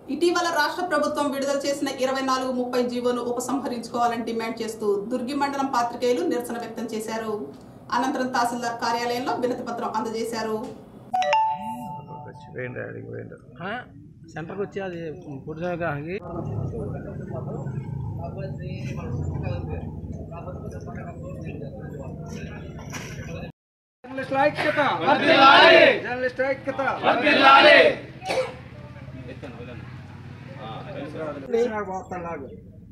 ఇటీవల రాష్ట్ర ప్రభుత్వం విడుదల చేసిన ఇరవై నాలుగు ముప్పై జీవోను ఉపసంహరించుకోవాలని డిమాండ్ చేస్తూ దుర్గి మండలం పాత్రికేయులు నిరసన వ్యక్తం చేశారు అనంతరం తహసీల్దార్ కార్యాలయంలో వినతి పత్రం అందజేశారు వేయండి అడిగి వేయండి సెంటర్కి వచ్చి అది పురుషగ్రహానికి జర్నలిస్ట్ ఐక్యత జర్నలిస్ట్ ఐక్యత పోతున్నాడు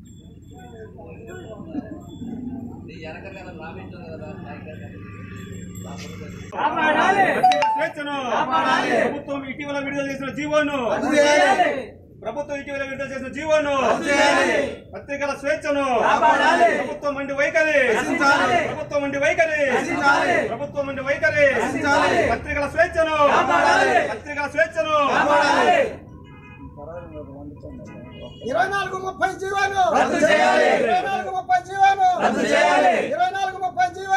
స్వేచ్ఛను ప్రభుత్వం ఇటీవల విడుదల చేసిన జీవోను ప్రభుత్వం ఇటీవల విడుదల చేసిన జీవోను పత్రికల స్వేచ్ఛను ప్రభుత్వం మండి వైఖరి ప్రభుత్వం మండి వైఖరి ప్రభుత్వం మండి వైఖరి పత్రికల స్వేచ్ఛను పత్రికల స్వేచ్ఛను ఇరవై నాలుగు ముప్పై జీవాను ఇరవై నాలుగు ముప్పై జీవాను ఇరవై నాలుగు ముప్పై జీవాను